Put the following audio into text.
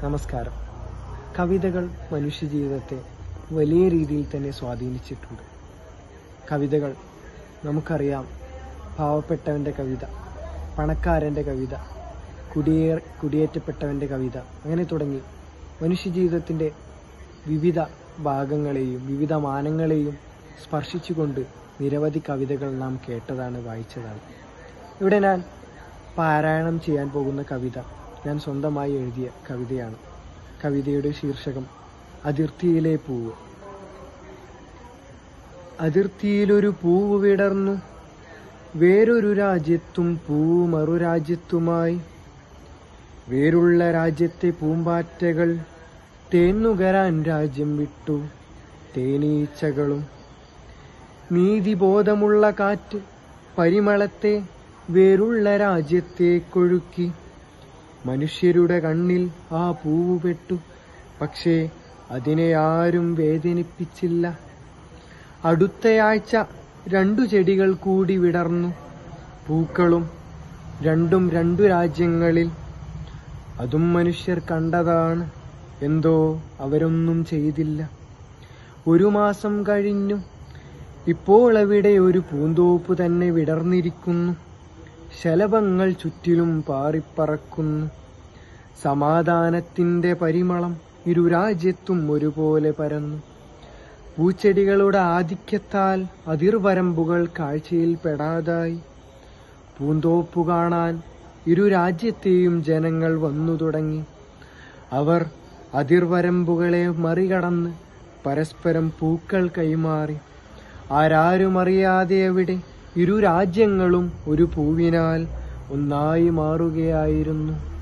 നമസ്കാരം കവിതകൾ മനുഷ്യജീവിതത്തെ വലിയ രീതിയിൽ തന്നെ സ്വാധീനിച്ചിട്ടുണ്ട് കവിതകൾ നമുക്കറിയാം പാവപ്പെട്ടവൻ്റെ കവിത പണക്കാരൻ്റെ കവിത കുടിയേ കുടിയേറ്റപ്പെട്ടവൻ്റെ കവിത അങ്ങനെ തുടങ്ങി മനുഷ്യജീവിതത്തിൻ്റെ വിവിധ ഭാഗങ്ങളെയും വിവിധ മാനങ്ങളെയും സ്പർശിച്ചുകൊണ്ട് നിരവധി കവിതകൾ നാം കേട്ടതാണ് വായിച്ചതാണ് ഇവിടെ ഞാൻ പാരായണം ചെയ്യാൻ പോകുന്ന കവിത ഞാൻ സ്വന്തമായി എഴുതിയ കവിതയാണ് കവിതയുടെ ശീർഷകം അതിർത്തിയിലെ പൂവ് അതിർത്തിയിലൊരു പൂവ് വിടർന്നു വേറൊരു രാജ്യത്തും പൂവ് മറുരാജ്യത്തുമായി വേറുള്ള രാജ്യത്തെ പൂമ്പാറ്റകൾ തേന്നുകരാൻ രാജ്യം വിട്ടു തേനീച്ചകളും നീതിബോധമുള്ള കാറ്റ് പരിമളത്തെ വേറുള്ള രാജ്യത്തെ കൊഴുക്കി മനുഷ്യരുടെ കണ്ണിൽ ആ പൂവ് പെട്ടു പക്ഷേ അതിനെ ആരും വേദനിപ്പിച്ചില്ല അടുത്തയാഴ്ച രണ്ടു ചെടികൾ കൂടി വിടർന്നു പൂക്കളും രണ്ടും രണ്ടു രാജ്യങ്ങളിൽ അതും മനുഷ്യർ കണ്ടതാണ് എന്തോ അവരൊന്നും ചെയ്തില്ല ഒരു മാസം കഴിഞ്ഞു ഇപ്പോൾ അവിടെ ഒരു പൂന്തോപ്പ് തന്നെ വിടർന്നിരിക്കുന്നു ശലഭങ്ങൾ ചുറ്റിലും പാറിപ്പറക്കുന്നു സമാധാനത്തിന്റെ പരിമളം ഇരു രാജ്യത്തും ഒരുപോലെ പരന്നു പൂച്ചെടികളുടെ ആധിക്യത്താൽ അതിർവരമ്പുകൾ കാഴ്ചയിൽ പെടാതായി പൂന്തോപ്പു കാണാൻ ഇരു രാജ്യത്തെയും ജനങ്ങൾ വന്നു തുടങ്ങി അവർ അതിർവരമ്പുകളെ മറികടന്ന് പരസ്പരം പൂക്കൾ കൈമാറി ആരാരുമറിയാതെ അവിടെ ഇരു രാജ്യങ്ങളും ഒരു പൂവിനാൽ ഒന്നായി മാറുകയായിരുന്നു